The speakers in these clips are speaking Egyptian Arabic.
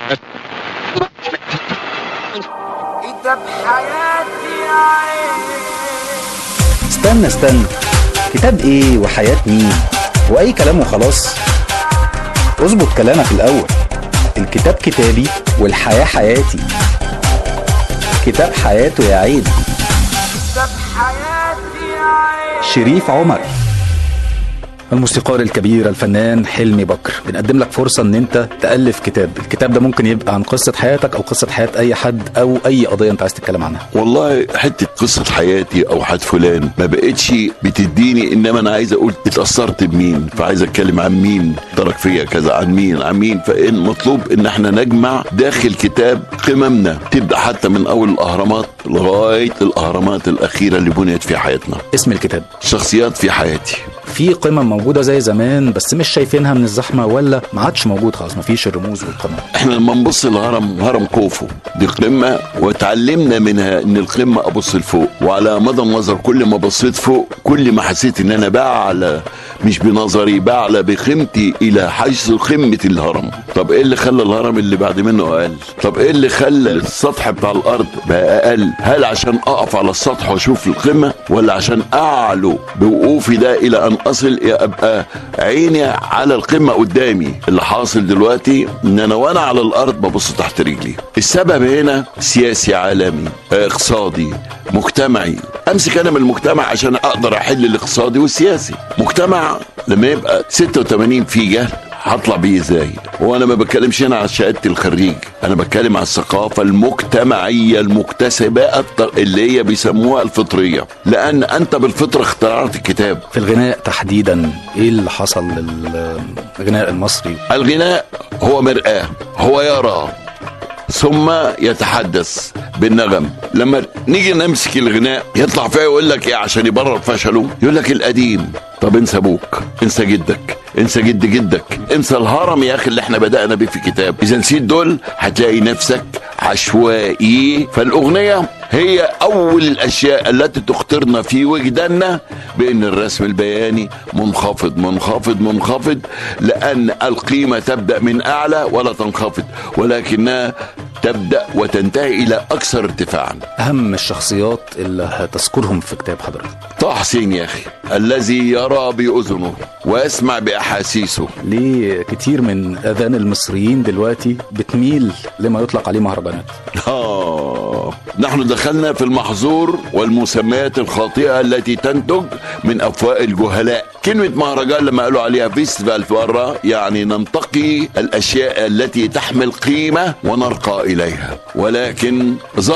انت بحياتي يا عين استنى استنى كتاب ايه وحياة مين واي كلام وخلاص اظبط كلامك الاول الكتاب كتابي والحياة حياتي كتاب حياته يا عيد انت بحياتي يا عين شريف عمر الموسيقار الكبير الفنان حلمي بكر بنقدم لك فرصة ان انت تألف كتاب الكتاب ده ممكن يبقى عن قصة حياتك او قصة حياة اي حد او اي قضية انت عايز تتكلم عنها والله حته قصه حياتي او حد فلان ما بقتش بتديني انما انا عايز اقول اتاثرت بمين فعايز اتكلم عن مين ترك فيا كذا عن مين عن مين فان مطلوب ان احنا نجمع داخل كتاب قممنا تبدا حتى من اول الاهرامات لغايه الاهرامات الاخيره اللي بنيت في حياتنا اسم الكتاب شخصيات في حياتي في قمم موجودة زي زمان بس مش شايفينها من الزحمة ولا ما عادش موجود خلاص مفيش الرموز والقمم احنا لما نبص لهرم هرم خوفو دي قمه وتعلمنا منها ان القمه ابص لفوق وعلى مدى النظر كل ما بصيت فوق كل ما حسيت ان انا بعلى مش بنظري بعلى بقيمتي الى حيث قمه الهرم طب ايه اللي خلى الهرم اللي بعد منه اقل طب ايه اللي خلى السطح بتاع الارض بقى اقل هل عشان اقف على السطح واشوف القمه ولا عشان اعلو بوقوفي ده الى ان اصل ابقى عيني على القمه قدامي اللي حاصل دلوقتي ان انا وانا على الارض ببص تحت رجلي السبب هنا سياسي عالمي اقتصادي مجتمعي امسك انا من المجتمع عشان اقدر احل الاقتصادي والسياسي مجتمع لما يبقى 86 في جهل هطلع بيه ازاي وانا ما بتكلمش هنا على شهاده الخريج انا بتكلم على الثقافه المجتمعيه المكتسبه الط- اللي هي بيسموها الفطريه لان انت بالفطره اخترعت الكتاب في الغناء تحديدا ايه اللي حصل للغناء المصري الغناء هو مرآة هو يرى ثم يتحدث بالنغم لما نيجي نمسك الغناء يطلع فيها يقول لك ايه عشان يبرر فشله يقول لك القديم طب انسى ابوك انسى جدك انسى جد جدك انسى الهرم يا اخي اللي احنا بدأنا بيه في كتاب اذا نسيت دول هتلاقي نفسك عشوائي فالاغنية هي اول الاشياء التي تخطرنا في وجداننا بان الرسم البياني منخفض منخفض منخفض لان القيمة تبدأ من اعلى ولا تنخفض ولكنها تبدأ وتنتهي الى اكثر ارتفاعا اهم الشخصيات اللي هتذكرهم في كتاب حضرتك طه حسين يا اخي الذي يرى باذنه ويسمع باحاسيسه ليه كتير من اذان المصريين دلوقتي بتميل لما يطلق عليه مهرجانات آه نحن دخلنا في المحظور والمسميات الخاطئة التي تنتج من أفواه الجهلاء كلمة مهرجان لما قالوا عليها فيستيفال بره يعني ننتقي الأشياء التي تحمل قيمة ونرقى إليها ولكن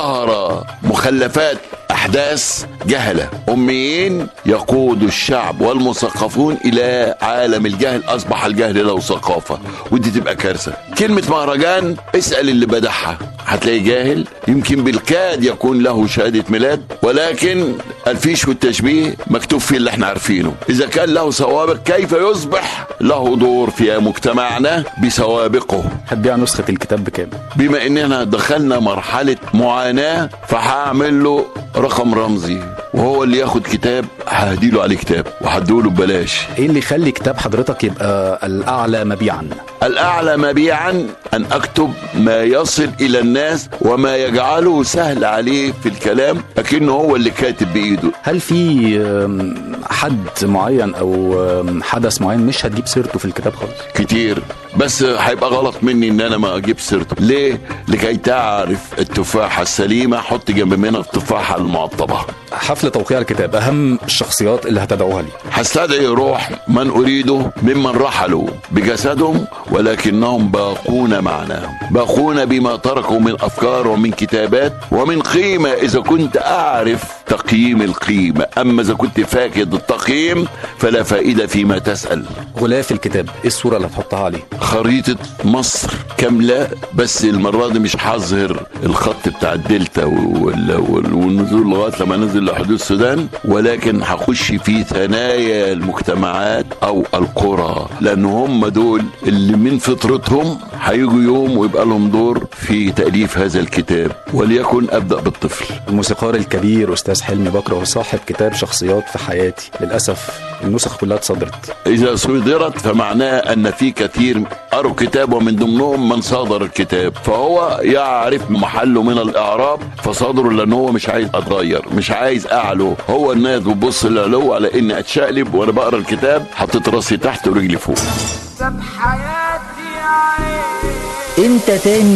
ظهر مخلفات أحداث جهلة أميين يقود الشعب والمثقفون إلى عالم الجهل أصبح الجهل له ثقافة ودي تبقى كارثة كلمة مهرجان اسأل اللي بدحها هتلاقي جاهل يمكن بالكاد يكون له شهادة ميلاد ولكن الفيش والتشبيه مكتوب فيه اللي احنا عارفينه إذا كان له سوابق كيف يصبح له دور في مجتمعنا بسوابقه هتبيع نسخة الكتاب بكام بما اننا دخلنا مرحلة معاناة فهعمل له رقم رمزي وهو اللي ياخد كتاب هديله عليه كتاب وهديله ببلاش ايه اللي يخلي كتاب حضرتك يبقى الاعلى مبيعا الأعلى مبيعا أن أكتب ما يصل إلى الناس وما يجعله سهل عليه في الكلام لكنه هو اللي كاتب بإيده هل في أم، حد معين او أم، حدث معين مش هتجيب سيرته في الكتاب خالص كتير بس هيبقى غلط مني ان انا ما اجيب سيرته ليه لكي تعرف التفاحة السليمة حط جنب منها التفاحة المعطبة حفل توقيع الكتاب اهم الشخصيات اللي هتدعوها لي هستدعي روح من أريده ممن رحلوا بجسدهم ولكنهم باقون معنا باقون بما تركوا من أفكار ومن كتابات ومن قيمة إذا كنت أعرف تقييم القيمة أما إذا كنت فاقد التقييم فلا فائدة فيما تسأل غلاف الكتاب ايه الصورة اللي هتحطها عليه خريطة مصر كاملة بس المرة دي مش هظهر الخط بتاع الدلتا وال- وال- والنزول لغاية لما ننزل لحدود السودان ولكن هخش في ثنايا المجتمعات أو القرى لأن هم دول اللي من فطرتهم هيجوا يوم ويبقى لهم دور في تأليف هذا الكتاب وليكن أبدأ بالطفل الموسيقار الكبير استاذ حلمي بكر وهو صاحب كتاب شخصيات في حياتي للاسف النسخ كلها اتصدرت إذا صدرت فمعناه أن في كثير قروا كتاب ومن ضمنهم من صادر الكتاب فهو يعرف محله من الإعراب فصادره لأن هو مش عايز أتغير مش عايز أعلو هو الناس بتبص للعلو على إني أتشقلب وأنا بقرا الكتاب حطيت راسي تحت ورجلي فوق كتاب حياتي يا عين انت تاني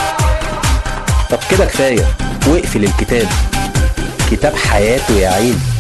طب كده كفايه واقفل الكتاب كتاب حياته يا عيني